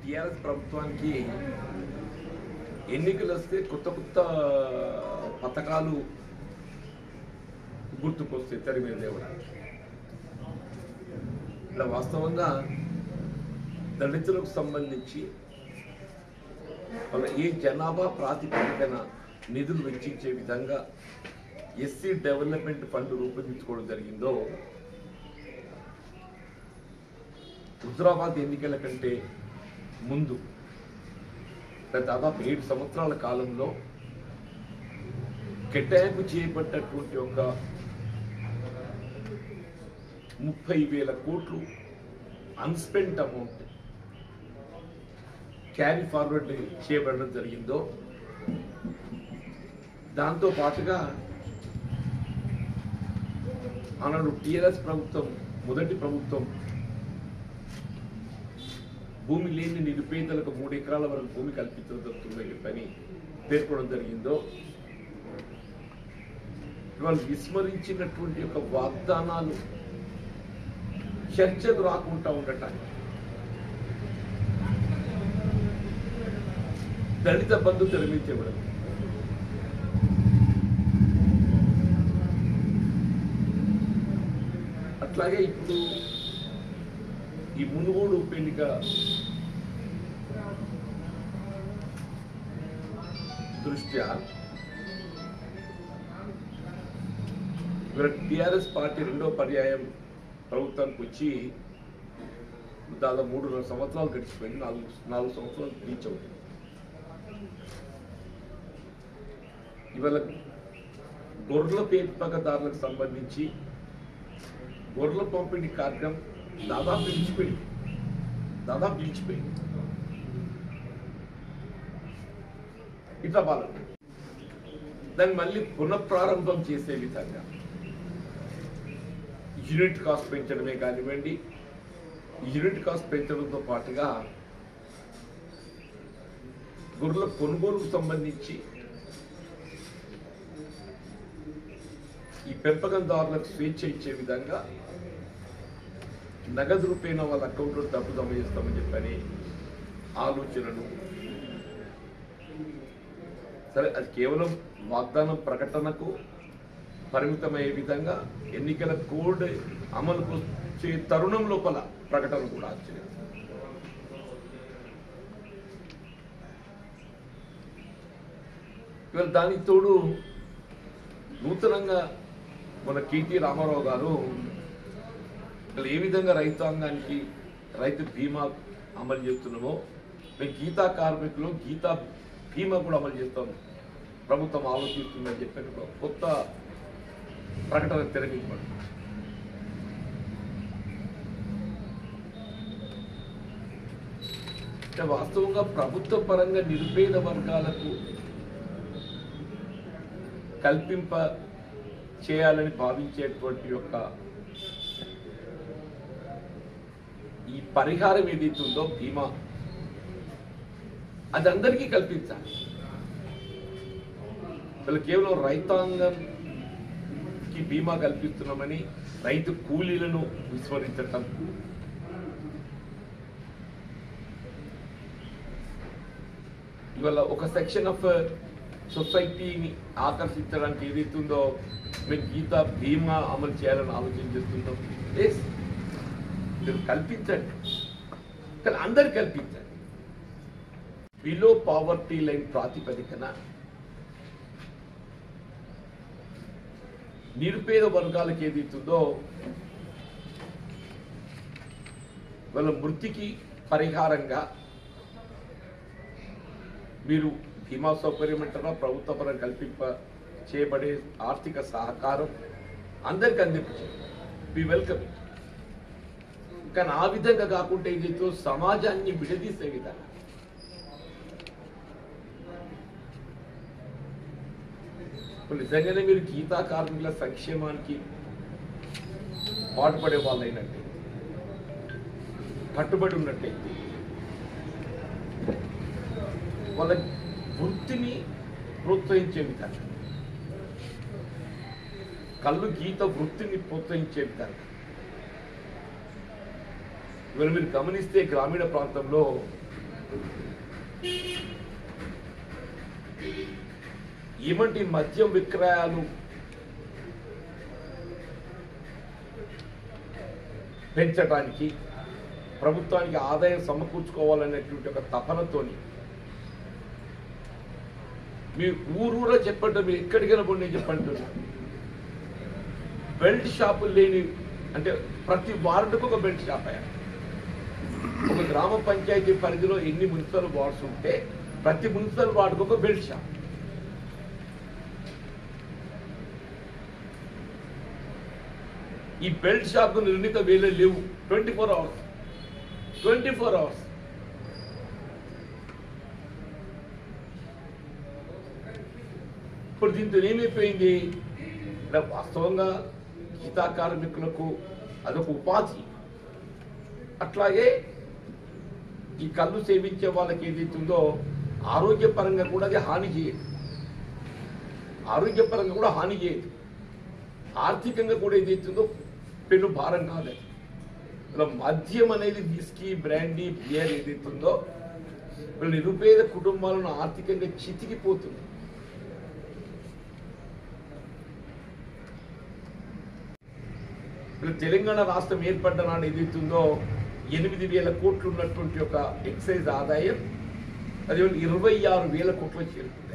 TRS ప్రభుత్వానికి ఎన్నికలు వస్తే కొత్త కొత్త పథకాలు గుర్తుకొస్తాయి తెర మీద లేవడానికి ఇలా వాస్తవంగా దళితులకు సంబంధించి వాళ్ళ ఏ జనాభా ప్రాతిపదికన నిధులు వెచ్చించే విధంగా ఎస్సీ డెవలప్మెంట్ ఫండ్ రూపొందించుకోవడం జరిగిందో హుజరాబాద్ ఎన్నికల కంటే ముందు అంటే దాదాపు ఏడు సంవత్సరాల కాలంలో కేటాయింపు చేయబడ్డటువంటి ఒక ముప్పై వేల కోట్లు అన్స్పెంట్ అమౌంట్ క్యారీ ఫార్వర్డ్ చేయబడడం జరిగిందో దాంతో పాటుగా ఆనాడు టిఆర్ఎస్ ప్రభుత్వం మొదటి ప్రభుత్వం భూమి లేని నిరుపేదలకు మూడు ఎకరాల వరకు భూమి కల్పించడం జరుగుతుందని చెప్పని పేర్కొనడం జరిగిందో వాళ్ళు విస్మరించినటువంటి యొక్క వాగ్దానాలు చర్చకు రాకుండా ఉండటానికి దళిత బంధు తెరమించబడదు అట్లాగే ఇప్పుడు ఈ మునుగోడు ఉప ఎన్నిక దృష్ట్యా ఇవాళ టిఆర్ఎస్ పార్టీ రెండో పర్యాయం ప్రభుత్వానికి వచ్చి దాదాపు మూడున్నర సంవత్సరాలు గడిచిపోయింది నాలుగు నాలుగు సంవత్సరాలు రీచ్ అవుతుంది ఇవాళ గొర్రెల పెంపకదారులకు సంబంధించి గొర్రెల పంపిణీ కార్యక్రమం దాదాపు నిలిచిపోయింది దాదాపు నిలిచిపోయింది ఇట్లా బాగుంది దాన్ని మళ్ళీ పునఃప్రారంభం చేసే విధంగా యూనిట్ కాస్ట్ పెంచడమే కానివ్వండి యూనిట్ కాస్ట్ పెంచడంతో పాటుగా గొర్రెల కొనుగోలుకు సంబంధించి ఈ పెంపకందారులకు స్వేచ్ఛ ఇచ్చే విధంగా నగదు రూపేణ వాళ్ళ అకౌంట్లో డబ్బు జమ చేస్తామని చెప్పని ఆలోచనలు సరే అది కేవలం వాగ్దానం ప్రకటనకు పరిమితమయ్యే విధంగా ఎన్నికల కోడ్ అమలుకు వచ్చే తరుణం లోపల ప్రకటన కూడా ఆశ్చర్యం ఇవాళ దానికి తోడు నూతనంగా మన కేటీ రామారావు గారు అసలు ఏ విధంగా రైతాంగానికి రైతు బీమా అమలు చేస్తున్నామో మేము గీతా కార్మికులు గీతా బీమా కూడా అమలు చేస్తాం ప్రభుత్వం ఆలోచిస్తుందని చెప్పి ఒక కొత్త ప్రకటన తెరమించబడి అంటే వాస్తవంగా ప్రభుత్వ పరంగా నిరుపేద వర్గాలకు కల్పింప చేయాలని భావించేటువంటి యొక్క ఈ పరిహారం ఏదైతే ఉందో బీమా అది అందరికీ కల్పించాలి అసలు కేవలం రైతాంగంకి బీమా కల్పిస్తున్నామని రైతు కూలీలను విస్మరించటం ఇవాళ ఒక సెక్షన్ ఆఫ్ సొసైటీని ఆకర్షించడానికి ఏదైతే ఉందో మేము గీత బీమా అమలు చేయాలని ఆలోచన చేస్తుంటాం ఎస్ మీరు కల్పించండి కానీ అందరు కల్పించండి బిలో పావర్టీ లైన్ ప్రాతిపదికన నిరుపేద వర్గాలకు ఏదైతుందో వాళ్ళ మృతికి పరిహారంగా మీరు బీమా సౌకర్యం అంటారా ప్రభుత్వ పరం కల్పింప చేయబడే ఆర్థిక సహకారం అందరికి అందించే వి వెల్కమ్ కానీ ఆ విధంగా కాకుండా ఏదైతే సమాజాన్ని విడదీసే విధంగా ఇప్పుడు నిజంగానే మీరు గీతా కార్మికుల సంక్షేమానికి పాటుపడే వాళ్ళైనట్టే కట్టుబడి ఉన్నట్టయితే వాళ్ళ వృత్తిని ప్రోత్సహించే విధంగా కళ్ళు గీత వృత్తిని ప్రోత్సహించే విధంగా ఇవాళ మీరు గమనిస్తే గ్రామీణ ప్రాంతంలో ఏమంటి మద్యం విక్రయాలు పెంచడానికి ప్రభుత్వానికి ఆదాయం సమకూర్చుకోవాలనేటువంటి ఒక తపనతోని మీరు ఊరూరా చెప్పండి మీరు ఎక్కడికైనా పోండి నేను చెప్పంటున్నా బెల్ట్ షాపులు లేని అంటే ప్రతి వార్డుకు ఒక బెల్ట్ షాప్ అయ్యా ఒక గ్రామ పంచాయతీ పరిధిలో ఎన్ని మున్సిపల్ వార్డ్స్ ఉంటే ప్రతి మున్సిపల్ వార్డుకు ఒక బెల్ట్ షాప్ ఈ బెల్ట్ షాప్ నిర్ణీత వేలే లేవు twenty four hours twenty four hours ఇప్పుడు దీంతో ఏమైపోయింది అంటే వాస్తవంగా గీతా కార్మికులకు అదొక ఉపాధి అట్లాగే ఈ కళ్ళు సేవించే వాళ్ళకి ఏదైతుందో ఆరోగ్యపరంగా కూడా అది హాని చేయదు ఆరోగ్యపరంగా కూడా హాని చేయదు ఆర్థికంగా కూడా ఏదైతుందో పెను భారం కాదు ఇలా మద్యం అనేది విస్కీ బ్రాండీ బియర్ ఏదైతుందో వీళ్ళ నిరుపేద కుటుంబాలను ఆర్థికంగా చితికిపోతుంది ఇప్పుడు తెలంగాణ రాష్ట్రం ఏర్పడ్డ నాడు ఏదైతుందో ఎనిమిది వేల కోట్లు ఉన్నటువంటి ఒక ఎక్సైజ్ ఆదాయం అది ఇరవై ఆరు వేల కోట్లు చేరుకుంది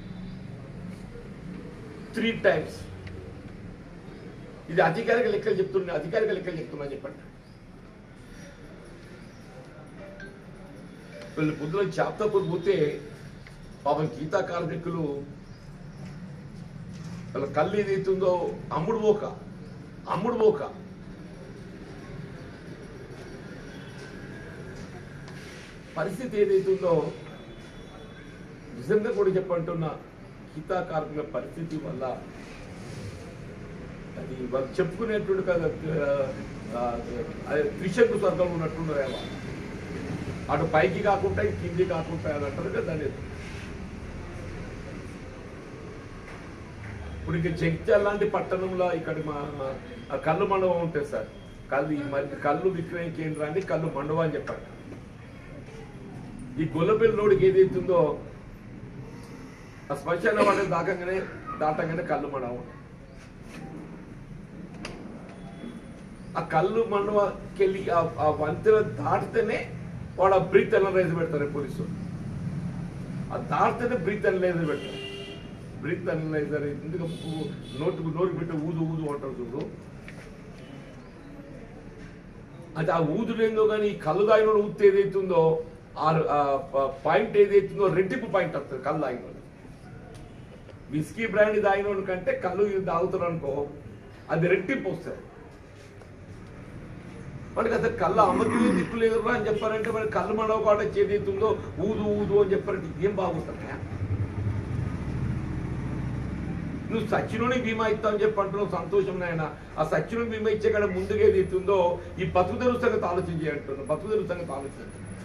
త్రీ టైమ్స్ ఇది అధికారిక లెక్కలు చెప్తున్నా అధికారిక లెక్కలు చెప్తున్నా చెప్పండి వీళ్ళు పొద్దున చాప్తాపూర్ పోతే పాపం గీతా కార్మికులు వాళ్ళ కళ్ళు ఏదైతుందో అమ్ముడు పోక అమ్ముడు పోక పరిస్థితి ఏదైతుందో నిజంగా కూడా చెప్పంటున్న గీతా కార్మికుల పరిస్థితి వల్ల అది వాళ్ళు చెప్పుకునేటువంటి కదా ఆ, అదే త్రిశంకు స్వర్గం ఉన్నట్టున్నారేమో అటు పైకి కాకుండా ఇటు కింది కాకుండా అని అంటారు కదా దాని ఇప్పుడు ఇక జగిత్యాల లాంటి పట్టణంలో ఇక్కడ మా మా- ఆ కళ్ళు మండపం ఉంటుంది సార్ కళ్ళు ఈ మరి కళ్ళు విక్రయ కేంద్రాన్ని కళ్ళు మండపం అని చెప్పారు ఈ గొల్లపల్లి రోడ్డుకి ఏదైతుందో ఆ శ్మశాన వాటి దాకంగానే దాటంగానే కళ్ళు మండపం ఆ కళ్ళు మండపకి వెళ్ళి ఆ- ఆ వంతెన దాటితేనే వాడు ఆ బ్రీత్ అనలైజ్ పెడతారు పోలీసు ఆ దాటితేనే బ్రీత్ అనలైజ్ పెడతారు బ్రీత్ అనలైజర్ ఎందుకు నోటుకు నోరు పెట్టి ఊదు ఊదు అంటారు చూడు అది ఆ ఊదులు ఏందో కానీ ఈ కళ్ళు దాగిన ఊతే ఏదైతుందో ఆ పాయింట్ ఏదైతుందో రెట్టింపు పాయింట్ వస్తుంది కళ్ళు దాగిన విస్కీ బ్రాండ్ తాగిన కంటే కళ్ళు ఇది తాగుతారు అనుకో అది రెట్టింపు వస్తుంది మనకి అసలు కళ్ళు అమ్మకి దిక్కు లేదు అని చెప్పారంటే మరి కళ్ళు మనవ కాడ చేదైతుందో ఊదు ఊదు అని చెప్పారంటే ఇదేం బాగుంటుంది నువ్వు సచ్చినోని బీమా ఇస్తావని చెప్పి అంటున్నావు సంతోషం నాయన ఆ సచ్చినోని బీమా ఇచ్చే కాడ ముందుగా ఏది ఇస్తుందో ఈ బతుకుదెరు సంగతి ఆలోచన చేయంటున్నావు బతుకుదెరు సంగతి ఆలోచన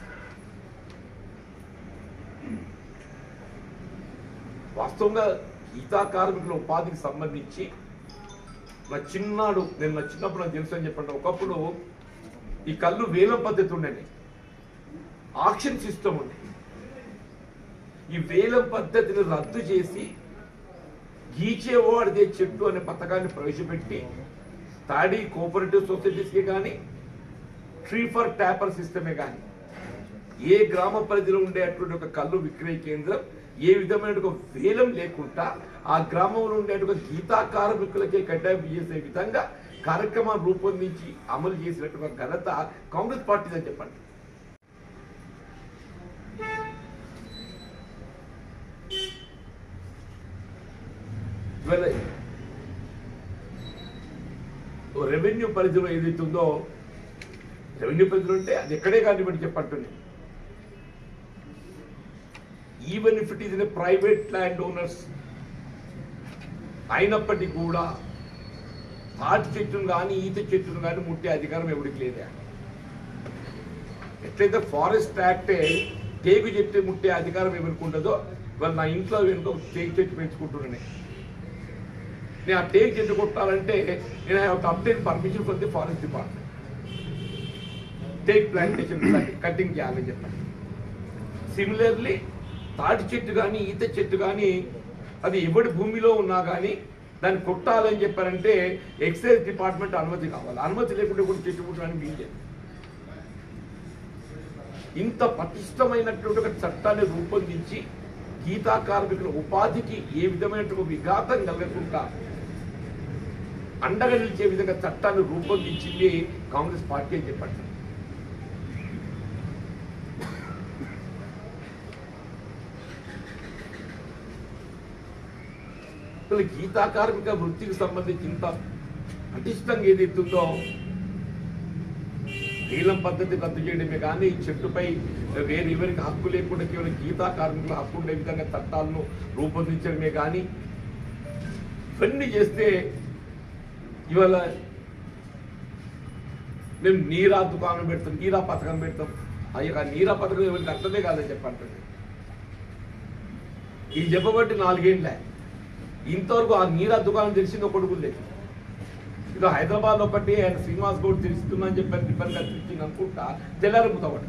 వాస్తవంగా గీతా కార్మికుల ఉపాధికి సంబంధించి నా చిన్నాడు నేను నా చిన్నప్పుడు నాకు తెలుసు అని చెప్పండి ఒకప్పుడు ఈ కళ్ళు వేలం పద్ధతి ఉండేది ఆక్షన్ సిస్టమ్ ఉంది ఈ వేలం పద్ధతిని రద్దు చేసి గీచేవాడిదే చెట్టు అనే పథకాన్ని ప్రవేశపెట్టి తాడి కోఆపరేటివ్ సొసైటీస్కి కానీ ట్రీ ఫర్ ట్యాపర్ సిస్టమే కానీ ఏ గ్రామ పరిధిలో ఉండేటువంటి ఒక కళ్ళు విక్రయ కేంద్రం ఏ విధమైన ఒక వేలం లేకుండా ఆ గ్రామంలో ఉండే ఒక గీతా కార్మికులకే కడ్డాయింపు చేసే విధంగా కార్యక్రమాన్ని రూపొందించి అమలు చేసినటువంటి ఘనత కాంగ్రెస్ పార్టీ అని చెప్పండి ఇవాళ ఓ రెవెన్యూ పరిధిలో ఏదైతే ఉందో రెవెన్యూ పరిధిలో ఉంటే అది ఎక్కడే కానివ్వండి చెప్పంటుంది even if it is in private land owners అయినప్పటికీ కూడా తాటి చెట్టును కానీ ఈత చెట్టును కానీ ముట్టే అధికారం ఎవరికి లేదా ఎట్లయితే ఫారెస్ట్ యాక్టే టేకు చెట్టు ముట్టే అధికారం ఎవరికి ఉండదో వాళ్ళు నా ఇంట్లో వెనుక ఒక టేకు చెట్టు పెంచుకుంటున్నాను నేను ఆ టేక్ చెట్టు కొట్టాలంటే నేను I have update permission from the forest department take plantation cutting చేయాలని చెప్పండి సిమిలర్లీ తాటి చెట్టు కానీ ఈత చెట్టు కానీ అది ఎవడి భూమిలో ఉన్నా కానీ దాన్ని కొట్టాలని చెప్పారంటే ఎక్సైజ్ డిపార్ట్మెంట్ అనుమతి కావాలి అనుమతి లేకుంటే కూడా చెట్టు పుట్టడానికి వీల్లేదు ఇంత పటిష్టమైనటువంటి ఒక చట్టాన్ని రూపొందించి గీతా కార్మికుల ఉపాధికి ఏ విధమైనటువంటి విఘాతం కలగకుండా అండగా నిలిచే విధంగా చట్టాన్ని రూపొందించింది కాంగ్రెస్ పార్టీ అని చెప్పండి అసలు గీతా కార్మిక వృత్తికి సంబంధించి ఇంత పటిష్టంగా ఏదైతుందో నీలం పద్ధతి రద్దు చేయడమే కానీ చెట్టుపై వేరే ఎవరికి హక్కు లేకుండా కేవలం గీతా కార్మికుల హక్కు ఉండే విధంగా చట్టాలను రూపొందించడమే కానీ ఇవన్నీ చేస్తే ఇవాళ మేము నీరా దుకాణం పెడతాం నీరా పథకం పెడతాం అయ్యో ఆ నీరా పథకం ఎవరికి అర్థమే కాదని చెప్పంటుంది ఇది చెప్పబట్టి నాలుగేళ్ళే ఇంతవరకు ఆ నీరా దుకాణం తెలిసింది ఒకటి కూడా లేదు ఇదో హైదరాబాద్ ఒకటి ఆయన శ్రీనివాస్ గౌడ్ తెలుస్తున్నా అని చెప్పారు రిపన్ కత్తిరించింది అనుకుంటా తెల్లారముతావట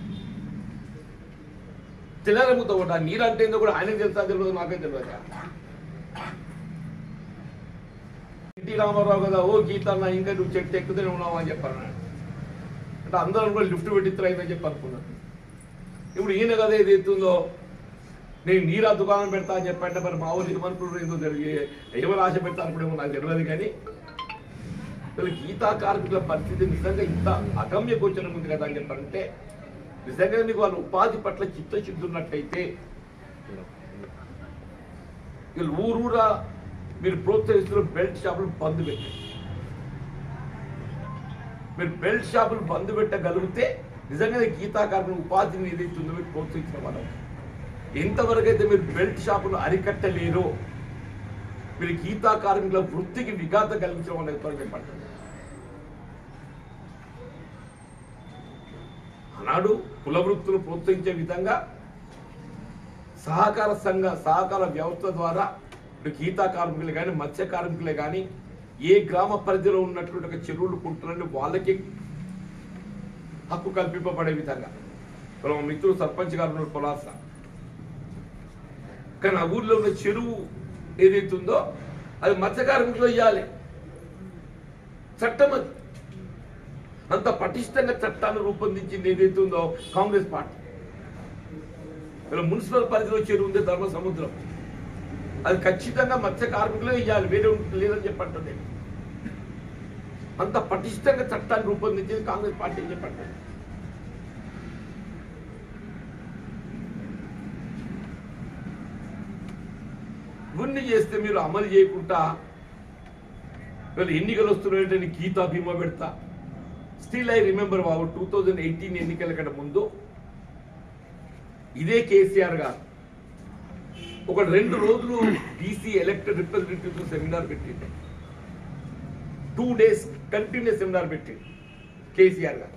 తెల్లారముతావట ఆ నీరు అంటే ఏందో కూడా ఆయనకు తెలుసా తెలియదు నాకే తెలియదు ఎన్టీ రామారావు కదా ఓ గీత అన్న ఇంకా నువ్వు చెట్టు ఎక్కుతూనే ఉన్నావు అని చెప్పారు అన్నాడు. అంటే అందరూ కూడా లిఫ్ట్ పెట్టిస్తారు అయిందని చెప్పి అనుకున్నాను ఇప్పుడు ఈయన కదా ఏది ఎత్తుందో నేను నీరా దుకాణం పెడతా అని చెప్పంటే మరి మా ఊరు ఏమనుకుంటారు ఏందో జరిగి ఎవరు ఆశ పెడతా అనుకునేమో నాకు తెలియదు కానీ అసలు గీతా కార్మికుల పరిస్థితి నిజంగా ఇంత అగమ్య గోచరం ఉంది కదా అని చెప్పారంటే నిజంగా మీకు వాళ్ళ ఉపాధి పట్ల చిత్తశుద్ధి ఉన్నట్టయితే వీళ్ళు ఊరూరా మీరు ప్రోత్సహిస్తున్న బెల్ట్ షాపులు బంద్ పెట్టండి మీరు బెల్ట్ షాపులు బంద్ పెట్టగలిగితే నిజంగా గీతా కార్మికుల ఉపాధిని ఏదైతుందో మీరు ప్రోత్సహించిన వాళ్ళం ఎంతవరకు అయితే మీరు బెల్ట్ షాపులు అరికట్టలేరో మీరు గీతా కార్మికుల వృత్తికి విఘాతం కలిగించడం అనేది చెప్పండి ఆనాడు కుల వృత్తులు ప్రోత్సహించే విధంగా సహకార సంఘ సహకార వ్యవస్థ ద్వారా ఇప్పుడు గీతా కార్మికులు కానీ మత్స్య కార్మికులే కానీ ఏ గ్రామ పరిధిలో ఉన్నటువంటి ఒక చెరువులు కుంటున్నారని వాళ్ళకి హక్కు కల్పింపబడే విధంగా ఇప్పుడు మా మిత్రుడు సర్పంచ్ గారు ఉన్నారు పొలాస కానీ ఆ ఊర్లో ఉన్న చెరువు ఏదైతే ఉందో అది మత్స్య కార్మికులు ఇవ్వాలి చట్టం అది అంత పటిష్టంగా చట్టాన్ని రూపొందించింది ఏదైతే ఉందో కాంగ్రెస్ పార్టీ ఇలా మున్సిపల్ పరిధిలో చెరువు ఉంది ధర్మ సముద్రం అది ఖచ్చితంగా మత్స్య కార్మికులే ఇవ్వాలి వేరే ఉంటుంది లేదని చెప్పంటుంది అంత పటిష్టంగా చట్టాన్ని రూపొందించేది కాంగ్రెస్ పార్టీ అని చెప్పండి ఇవన్నీ చేస్తే మీరు అమలు చేయకుండా వీళ్ళు ఎన్నికలు వస్తున్నాయంటే గీతా బీమా పెడతా స్టిల్ ఐ రిమెంబర్ బాబు టూ థౌజండ్ ఎయిటీన్ ఎన్నికల కంటే ముందు ఇదే కేసీఆర్ గారు ఒక రెండు రోజులు బీసీ ఎలక్టెడ్ రిప్రజెంటేటివ్ సెమినార్ పెట్టిండు టూ డేస్ కంటిన్యూస్ సెమినార్ పెట్టిండు కేసీఆర్ గారు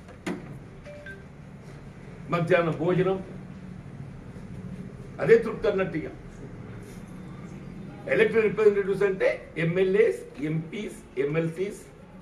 మధ్యాహ్నం భోజనం అదే తృప్తి అన్నట్టుగా ఎలక్టెడ్ రిప్రజెంటేటివ్స్ అంటే MLAs MPs MLCs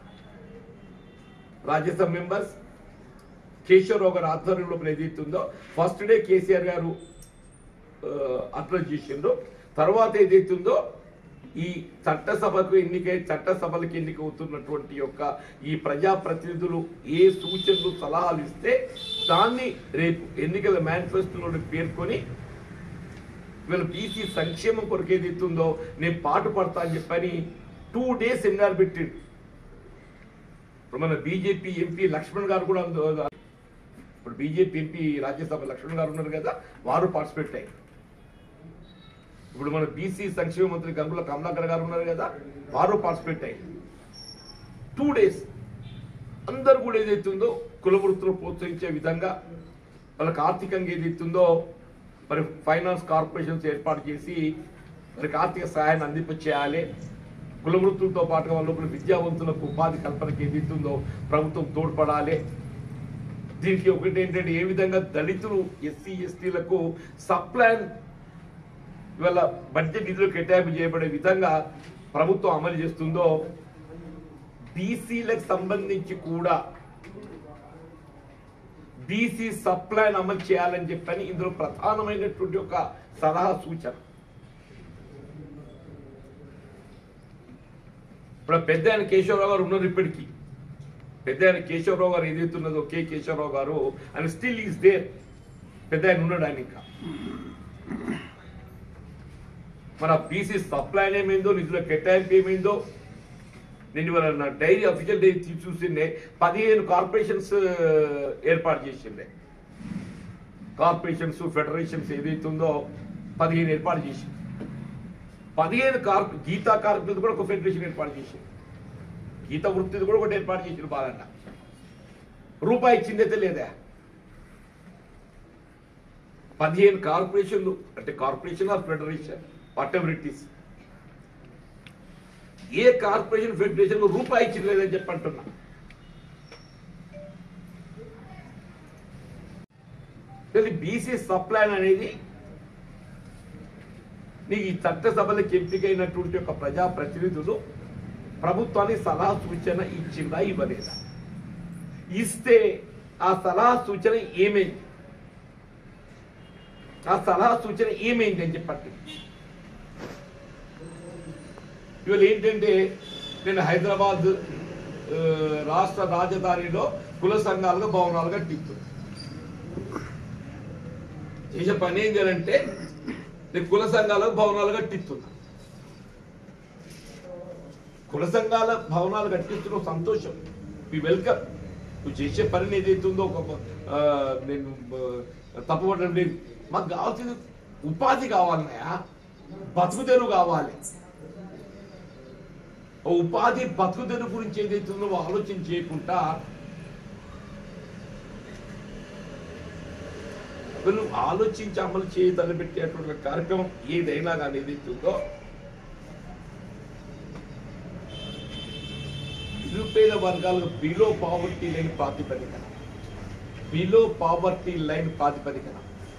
Rajya Sabha members Keshava Rao garu ఆధ్వర్యంలో ఏదైతే ఉందో ఫస్ట్ డే కేసీఆర్ గారు అట్లా చేసిండ్రు తర్వాత ఏదైతే ఉందో ఈ చట్టసభకు ఎన్నికై చట్టసభలకు ఎన్నిక అవుతున్నటువంటి యొక్క ఈ ప్రజాప్రతినిధులు ఏ సూచనలు సలహాలు ఇస్తే దాన్ని రేపు ఎన్నికల మేనిఫెస్టోలో పేర్కొని వీళ్ళు బీసీ సంక్షేమం కొరకు ఏదైతే ఉందో నేను పాటు పడతా అని చెప్పని టూ డేస్ సెమినార్ పెట్టిండు ఇప్పుడు మన బీజేపీ ఎంపీ లక్ష్మణ్ గారు కూడా అందు- ఇప్పుడు బీజేపీ ఎంపీ రాజ్యసభ లక్ష్మణ్ గారు ఉన్నారు కదా వారు పార్టిసిపేట్ అయ్యారు ఇప్పుడు మన బీసీ సంక్షేమ మంత్రి గంగుల కమలాకర్ గారు ఉన్నారు కదా వారు పార్టిసిపేట్ అయ్యారు టూ డేస్ అందరు కూడా ఏదైతుందో కుల వృత్తులు ప్రోత్సహించే విధంగా వాళ్ళకి ఆర్థికంగా ఏదైతుందో మరి ఫైనాన్స్ కార్పొరేషన్స్ ఏర్పాటు చేసి వారికి ఆర్థిక సహాయాన్ని అందింపచేయాలి కుల వృత్తులతో పాటుగా వాళ్ళ లోపల విద్యావంతులకు ఉపాధి కల్పనకి ఏదైతుందో ప్రభుత్వం తోడ్పడాలి దీనికి ఒకటి ఏంటంటే ఏ విధంగా దళితులు ఎస్సీ ఎస్టీలకు సప్లాన్ ఇవాళ బడ్జెట్ నిధులు కేటాయింపు చేయబడే విధంగా ప్రభుత్వం అమలు చేస్తుందో బీసీలకు సంబంధించి కూడా బీసీ సప్లైని అమలు చేయాలని చెప్పని ఇందులో ప్రధానమైనటువంటి ఒక సలహా సూచన ఇప్పుడు పెద్ద ఆయన కేశవరావు గారు ఉన్నారు ఇప్పటికీ పెద్ద ఆయన కేశవరావు గారు ఏదైతే ఉన్నదో కే కేశవరావు గారు ఆయన స్టిల్ ఈస్ దేర్ పెద్ద ఆయన ఉన్నాడు ఆయన ఇంకా మన బీసీ సప్లై ఏమైందో నిధుల కేటాయింపు ఏమైందో నేను ఇవాళ నా డైరీ అఫీషియల్ డైరీ తీసి చూసిండే పదిహేను కార్పొరేషన్స్ ఏర్పాటు చేసిండే కార్పొరేషన్స్ ఫెడరేషన్స్ ఏదైతే ఉందో పదిహేను ఏర్పాటు చేసింది పదిహేను కార్ప గీతా కార్మికులది కూడా ఒక ఫెడరేషన్ ఏర్పాటు చేసింది గీత వృత్తిది కూడా ఒకటి ఏర్పాటు చేసింది బాలన్న రూపాయి ఇచ్చిందైతే లేదా పదిహేను కార్పొరేషన్లు అంటే corporation or federation whatever it is a corporation federation రూపాయి ఇచ్చింది లేదని చెప్పి అంటున్నా బీసీ సప్లై అనేది నీకు ఈ చట్టసభలకు ఎంపికైనటువంటి ఒక ప్రజా ప్రతినిధులు ప్రభుత్వానికి సలహా సూచన ఇచ్చిందా ఇవ్వలేదా ఇస్తే ఆ సలహా సూచన ఏమైంది ఆ సలహా సూచన ఏమైంది అని చెప్పండి ఇవాళ ఏంటంటే నేను హైదరాబాద్ ఆ, రాష్ట్ర రాజధానిలో కుల సంఘాలుగా భవనాలుగా టిక్తుంది చేసే పని ఏం చేయాలంటే నేను కుల సంఘాలకు భవనాలు కట్టిస్తున్నా కుల సంఘాల భవనాలు కట్టిస్తున్న సంతోషం మీ వెల్కమ్ నువ్వు చేసే పని ఏదైతుందో ఒక ఆ, నేను ఆ, తప్పుపడడం లేదు మాకు కావాల్సింది ఉపాధి కావాలన్నాయా బతుకుదెరువు కావాలి ఓ ఉపాధి బతుకుదెరువు గురించి ఏదైతుందో నువ్వు ఆలోచన చేయకుండా వీళ్ళు ఆలోచించి అమలు చేయ తలపెట్టేటువంటి ఒక కార్యక్రమం ఏదైనా కానీ ఏదైతుందో నిరుపేద వర్గాలకు బిలో పావర్టీ లైన్ ప్రాతిపదికన బిలో పావర్టీ లైన్ ప్రాతిపదికన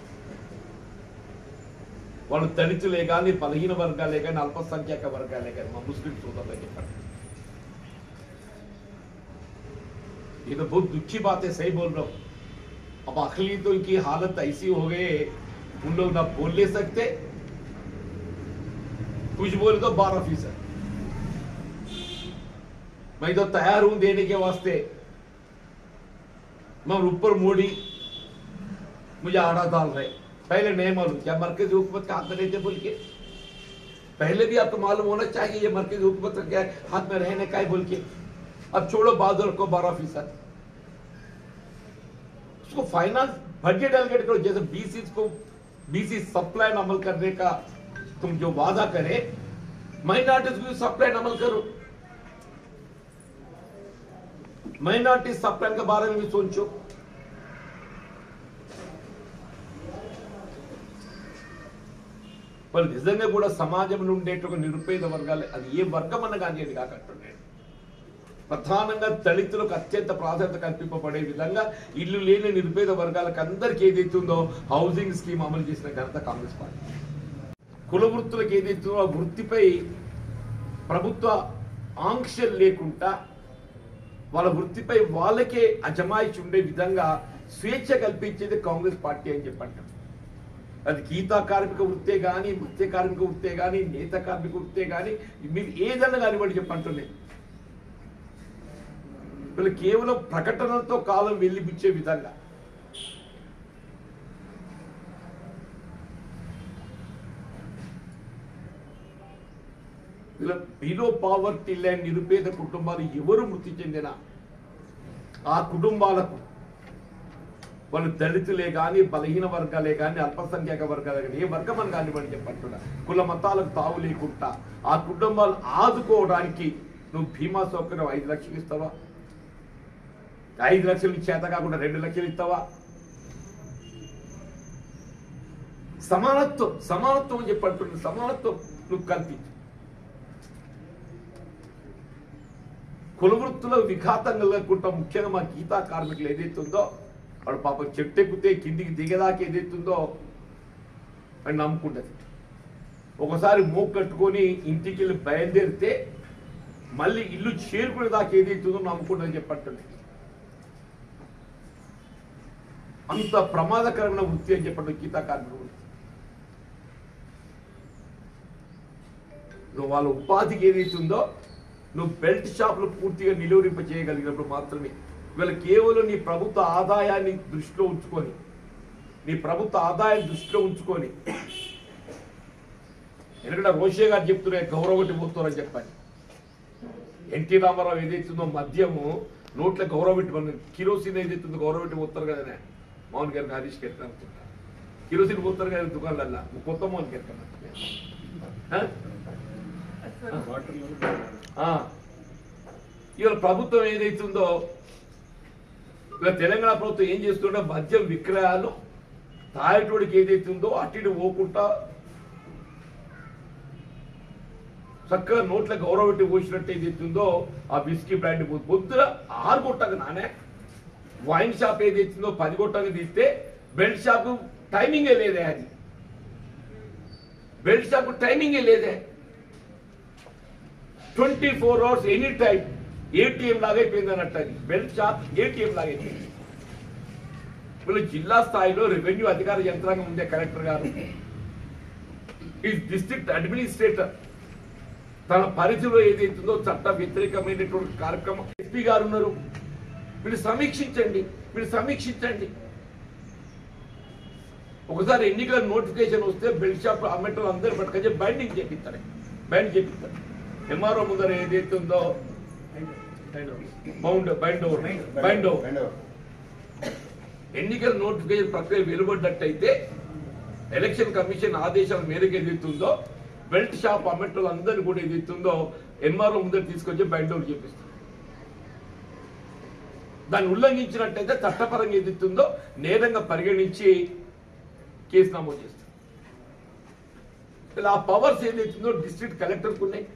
వాళ్ళు దళితులే కానీ బలహీన వర్గాలే కానీ అల్పసంఖ్యాక వర్గాలే కానీ మా ముస్లిం సోదరులే చెప్పండి ये तो बहुत दुखी बात है सही बोल रहा हूँ अब अखिलीतों की हालत ऐसी हो गई उन लोग ना बोल ले सकते कुछ बोले तो बारह फीसद मैं तो तैयार हूं देने के वास्ते मगर ऊपर मोड़ी मुझे आड़ा डाल रहे पहले नहीं मालूम क्या मरकजी हुकूमत का हाथ में रहते बोल के पहले भी आपको मालूम होना चाहिए ये मरकजी हुकूमत का क्या है, हाथ में रहने का है बोल के अब छोड़ो बाद रखो बारह फीसद उसको फाइनेंस बजट एलोकेट करो जैसे बीसी को बीसी सप्लाई अमल करने का तुम जो वादा करे माइनॉरिटीज को सप्लाई अमल करो माइनॉरिटी सप्लाई के बारे में भी सोचो వాళ్ళు నిజంగా కూడా సమాజంలో ఉండేటువంటి నిరుపేద వర్గాలు అది ఏ వర్గం అన్న కానీ అది కాకంటున్నాడు ప్రధానంగా దళితులకు అత్యంత ప్రాధాన్యత కల్పింపబడే విధంగా ఇల్లు లేని నిరుపేద వర్గాలకు అందరికి ఏదైతుందో హౌసింగ్ స్కీమ్ అమలు చేసిన ఘనత కాంగ్రెస్ పార్టీ కుల వృత్తులకు ఏదైతుందో ఆ వృత్తిపై ప్రభుత్వ ఆంక్షలు లేకుండా వాళ్ళ వృత్తిపై వాళ్ళకే అజమాయిషి ఉండే విధంగా స్వేచ్ఛ కల్పించేది కాంగ్రెస్ పార్టీ అని చెప్పంటాం అది గీతా కార్మిక వృత్తే కానీ మత్స్య కార్మిక వృత్తే కానీ నేత కార్మిక వృత్తే కానీ మీరు ఏదన్నా కానివ్వండి చెప్పంటున్నాయి వీళ్ళు కేవలం ప్రకటనలతో కాలం వెళ్ళిపిచ్చే విధంగా వీళ్ళ బిలో పావర్టీ లైన్ నిరుపేద కుటుంబాలు ఎవరు మృతి చెందినా ఆ కుటుంబాలకు వాళ్ళు దళితులే కానీ బలహీన వర్గాలే కానీ అల్పసంఖ్యాక వర్గాలే కానీ ఏ వర్గం అని కానివ్వండి చెప్పంటున్నా కుల మతాలకు తావు లేకుండా ఆ కుటుంబాలు ఆదుకోవడానికి నువ్వు బీమా సౌకర్యం ఐదు లక్షలు ఇస్తావా ఐదు లక్షలు చేత కాకుండా రెండు లక్షలు ఇస్తావా సమానత్వం సమానత్వం అని చెప్పంటున్నా సమానత్వం నువ్వు కల్పించు కులవృత్తుల విఘాతం కలగకుండా ముఖ్యంగా మా గీతా కార్మికులు ఏదైతే ఉందో వాడు పాపం చెట్టు ఎక్కితే కిందికి దిగదాకా ఏదైతుందో అని నమ్ముకుంటది ఒకసారి మూక్ కట్టుకొని ఇంటికి వెళ్ళి బయలుదేరితే మళ్ళీ ఇల్లు చేరుకునే దాకా ఏదైతుందో నమ్ముకుంటుంది చెప్పంటుంది అంత ప్రమాదకరమైన వృత్తి అని చెప్పండి గీతా కార్మికుల వృత్తి నువ్వు వాళ్ళ ఉపాధికి ఏదైతే ఉందో నువ్వు బెల్ట్ షాపులు పూర్తిగా నిలువరింప చేయగలిగినప్పుడు మాత్రమే ఇవాళ కేవలం నీ ప్రభుత్వ ఆదాయాన్ని దృష్టిలో ఉంచుకొని నీ ప్రభుత్వ ఆదాయాన్ని దృష్టిలో ఉంచుకొని ఎందుకంటే రోషే గారు చెప్తున్నారు గౌరవటి పోతున్నారని చెప్పని ఎన్టీ రామారావు ఏదైతుందో మద్యము నోట్ల గౌరవపెట్టి మన కిరోసిన్ ఏదైతుందో గౌరవపెట్టి పోతారు కదా మోహన్ గారికి హరీష్ గారికి అనుకుంటా కిరోసిన్ పోతారు కదా దుకాణాలల్లో కొత్త మోహన్ గారికి అనుకుంటా. ఆ? ఆ. ఇవాళ ప్రభుత్వం ఏదైతుందో ఇవాళ తెలంగాణ ప్రభుత్వం ఏం చేస్తుందో మద్యం విక్రయాలు తాగేటోడికి ఏదైతుందో అటు ఇటు పోకుండా చక్కగా నోట్ల గౌరవ పెట్టి పోసినట్టు ఏదైతుందో ఆ బిస్కీ బ్రాండ్ పొద్దున ఆరు కొట్టగా నానే వైన్ షాప్ ఏదైతుందో పది కొట్టగా తీస్తే బెల్ట్ షాప్ టైమింగే లేదే అది బెల్ట్ షాప్ టైమింగే లేదే twenty four hours any time ATM లాగా అయిపోయింది అన్నట్టు అది బెల్ట్ షాప్ ఏటీఎం లాగా అయిపోయింది వీళ్ళు జిల్లా స్థాయిలో రెవెన్యూ అధికార యంత్రాంగం ఉందే కలెక్టర్ గారు ఈ డిస్ట్రిక్ట్ అడ్మినిస్ట్రేటర్ తన పరిధిలో ఏదైతుందో చట్ట వ్యతిరేకమైనటువంటి కార్యక్రమం ఎస్పీ గారు ఉన్నారు వీళ్ళు సమీక్షించండి వీళ్ళు సమీక్షించండి ఒకసారి ఎన్నికల నోటిఫికేషన్ వస్తే బెల్ట్ షాప్ అమ్మేటోళ్ళు అందరూ పట్టుకొచ్చి బైండింగ్ చేపిస్తారు బైండ్ చేపిస్తారు ఎంఆర్ఓ ముందర ఏదైతే ఉందో bound bind over bind over ఎన్నికల నోటిఫికేషన్ ప్రక్రియ వెలువడ్డట్టయితే ఎలక్షన్ కమిషన్ ఆదేశాల మేరకు ఏదైతుందో బెల్ట్ షాప్ అమ్మేటోళ్ళు అందరినీ కూడా ఏదైతుందో ఎంఆర్ఓ ముందర తీసుకొచ్చి బైండ్ ఓవర్ చేపిస్తారు దాన్ని ఉల్లంఘించినట్టయితే చట్టపరంగా ఏదైతుందో నేరంగా పరిగణించి కేసు నమోదు చేస్తారు ఇలా ఆ పవర్స్ ఏదైతుందో డిస్ట్రిక్ట్ కలెక్టర్కి ఉన్నాయి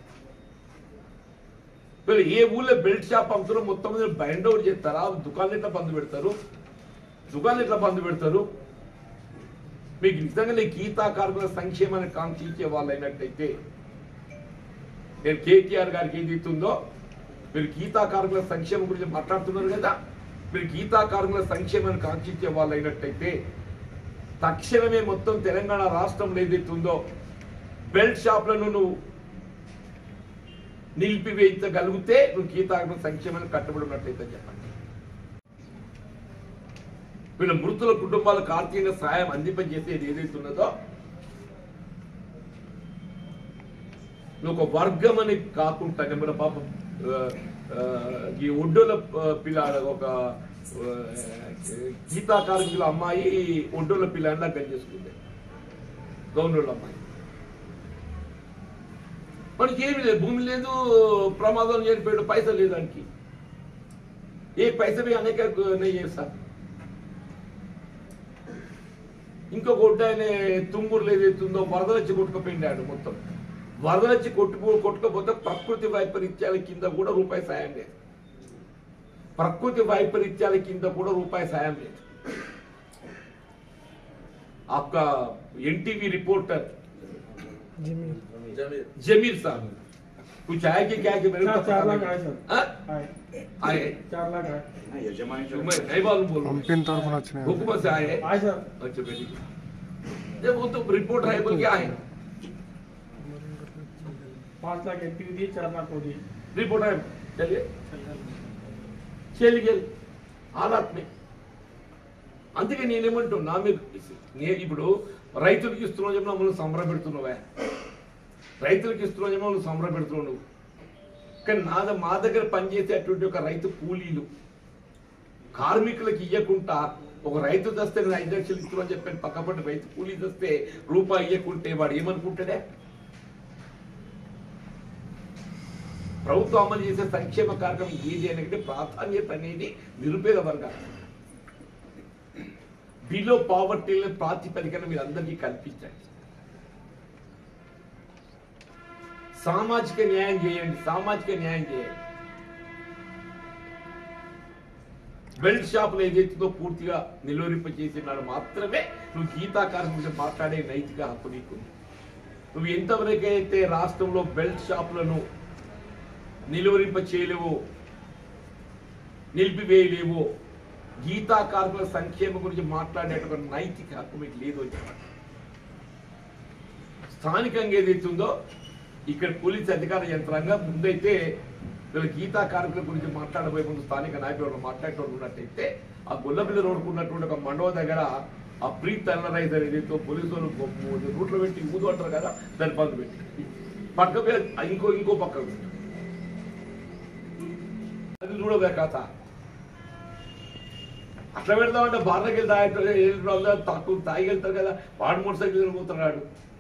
వీళ్ళు ఏ ఊళ్ళో బెల్ట్ షాప్ అమ్ముతారో మొత్తం మీద బైండ్ ఓవర్ చేస్తారా దుకాణాలు ఎట్లా బంద్ పెడతారు దుకాణాలు ఎట్లా బంద్ పెడతారు మీకు నిజంగా గీతా కార్మికుల సంక్షేమాన్ని కాంక్షించే వాళ్ళు అయినట్టయితే నేను కేటీఆర్ గారికి ఏది ఇస్తుందో మీరు గీతా కార్మికుల సంక్షేమం గురించి మాట్లాడుతున్నారు కదా మీరు గీతా కార్మికుల సంక్షేమాన్ని కాంక్షించే వాళ్ళు అయినట్టయితే తక్షణమే మొత్తం తెలంగాణ రాష్ట్రంలో ఏదైతే ఉందో బెల్ట్ షాప్లను నువ్వు నిలిపివేయించగలిగితే నువ్వు గీతా కార్మికుల సంక్షేమాన్ని కట్టుబడి ఉన్నట్టయితే చెప్పండి వీళ్ళ మృతుల కుటుంబాలకు ఆర్థికంగా సహాయం అందింపజేసేది ఏదైతే ఉన్నదో నువ్వు ఒక వర్గం అని కాకుండా మన పాపం ఆ, ఆ, ఈ ఒడ్డోల ఆ, పిల్ల ఒక ఆ, గీతా కార్మికుల అమ్మాయి ఒడ్డోల పిల్లని దగ్గర చేసుకుంది గౌండోళ్ళ అమ్మాయి మనకి ఏమి లేదు భూమి లేదు ప్రమాదం చనిపోయాడు పైసలు లేదు దానికి ఏ పైసా भी आने का नहीं है साहब ఇంకొక ఒడ్డు ఆయన తుంగురులు ఏదైతుందో వరదలొచ్చి కొట్టుకుపోయిండాడు మొత్తం వరదలొచ్చి కొట్టుకు కొట్టుకపోతే ప్రకృతి వైపరీత్యాల కింద కూడా రూపాయి సాయం లేదు ప్రకృతి వైపరీత్యాల కింద కూడా రూపాయి సాయం లేదు आपका एनटीवी रिपोर्टर जमीर साहब कुछ आया कि क्या कि मेरे को चार- चार पता लाख नहीं। आए सर। हाँ? आए आए चार लाख आए जो मैं नहीं मालूम बोल रहा हूँ। పంపిన తరఫున వచ్చినాయి हुकूमत से आए हैं आए सर अच्छा वेरी गुड जब वो तो रिपोर्ट है बोल क्या है पाँच लाख एक दिए चार लाख हो दिए रिपोर्ट है चलिए चल गए हालात में అందుకే నేనేమంటున్నా మీరు నే ఇప్పుడు రైతులకి ఇస్తున్నావు చెప్పిన మమ్మల్ని సంబర పెడుతున్నావా రైతులకి ఇస్తున్నావు చెప్పిన మమ్మల్ని సంబర పెడుతున్నావు నువ్వు కానీ నా ద- మా దగ్గర పనిచేసేటువంటి ఒక రైతు కూలీలు కార్మికులకు ఇవ్వకుండా ఒక రైతు తెస్తే నేను ఐదు లక్షలు ఇస్తున్నావు అని చెప్పాను పక్కపట్టి రైతు కూలీ తెస్తే రూపాయి ఇవ్వకుంటే వాడు ఏమనుకుంటాడే ప్రభుత్వం అమలు చేసే సంక్షేమ కార్యక్రమం ఏది అనేది ప్రాధాన్యత అనేది నిరుపేద వర్గాలు బిలో పావర్టీ ప్రాతిపదికన మీరు అందరికీ కల్పించండి సామాజిక న్యాయం చేయండి సామాజిక న్యాయం చేయండి బెల్ట్ షాపులు ఏదైతుందో పూర్తిగా నిలువరింప చేసినాడు మాత్రమే నువ్వు గీతా కార్మికులు మాట్లాడే నైతిక హక్కు నీకుంది నువ్వు ఎంతవరకు అయితే రాష్ట్రంలో బెల్ట్ షాపులను నిలువరింప చేయలేవో నిలిపివేయలేవో గీతా కార్మికుల సంక్షేమం గురించి మాట్లాడేటువంటి నైతిక హక్కు మీకు లేదు అని చెప్పండి స్థానికంగా ఏదైతుందో ఇక్కడ పోలీస్ అధికార యంత్రాంగం ముందైతే వీళ్ళ గీతా కార్మికుల గురించి మాట్లాడబోయే ముందు స్థానిక నాయకులు మాట్లాడేటోళ్ళు ఉన్నట్టయితే ఆ గొల్లపిల్లి రోడ్కు ఉన్నటువంటి ఒక మండవ దగ్గర ఆ ప్రీ టెర్రరైజర్ ఏదైతే పోలీసు వాళ్ళు రూట్లో పెట్టి ఊదు అంటారు కదా దాని పనులు పెట్టి పక్క మీద ఇంకో ఇంకో పక్క పెట్టి అది చూడవే కథ అట్లా పెడదామంటే బార్లకి వెళ్ళి తాగి తక్కువ తాగి వెళ్తారు కదా వాడు మోటార్ సైకిల్ పోతున్నాడు